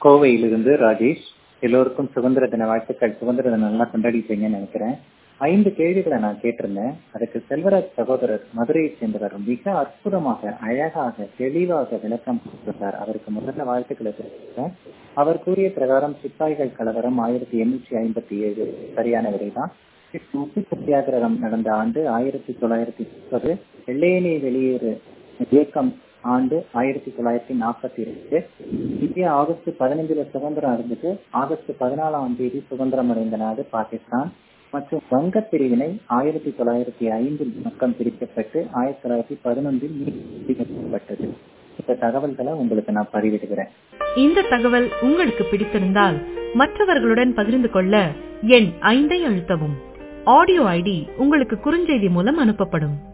கோவையிலிருந்து ராஜேஷ் எல்லோருக்கும் சுதந்திர தின வாழ்த்துக்கள் சுதந்திர தினம் நல்லா கொண்டாடிப்பீங்கன்னு நினைக்கிறேன் ஐந்து கேள்விகளை நான் கேட்டிருந்தேன் அதுக்கு செல்வராஜ் சகோதரர் மதுரையை சேர்ந்தவர் மிக அற்புதமாக அழகாக தெளிவாக விளக்கம் கொடுத்தார் அவருக்கு முதல்ல வாழ்த்துக்களை தெரிவிக்கிறேன் அவர் கூறிய பிரகாரம் சிப்பாய்கள் கலவரம் ஆயிரத்தி எண்ணூற்றி ஐம்பத்தி ஏழு சரியான விடைதான் உப்பு சத்தியாகிரகம் நடந்த ஆண்டு ஆயிரத்தி தொள்ளாயிரத்தி முப்பது வெள்ளையனே வெளியேறு இயக்கம் ஆண்டு ஆயிரத்தி தொள்ளாயிரத்தி நாற்பத்தி ரெண்டு இந்தியா ஆகஸ்ட் பதினைஞ்சுல சுதந்திரம் இருந்தது ஆகஸ்ட் பதினாலாம் தேதி சுதந்திரம் அடைந்த நாடு பாகிஸ்தான் மற்றும் வங்க பிரிவினை ஆயிரத்தி தொள்ளாயிரத்தி ஐந்தில் பக்கம் பிரிக்கப்பட்டு ஆயிரத்தி தொள்ளாயிரத்தி பதினொன்றில் நீக்கப்பட்டது இந்த தகவல்களை உங்களுக்கு நான் பதிவிடுகிறேன் இந்த தகவல் உங்களுக்கு பிடித்திருந்தால் மற்றவர்களுடன் பகிர்ந்து கொள்ள எண் ஐந்தை அழுத்தவும் ஆடியோ ஐடி உங்களுக்கு குறுஞ்செய்தி மூலம் அனுப்பப்படும்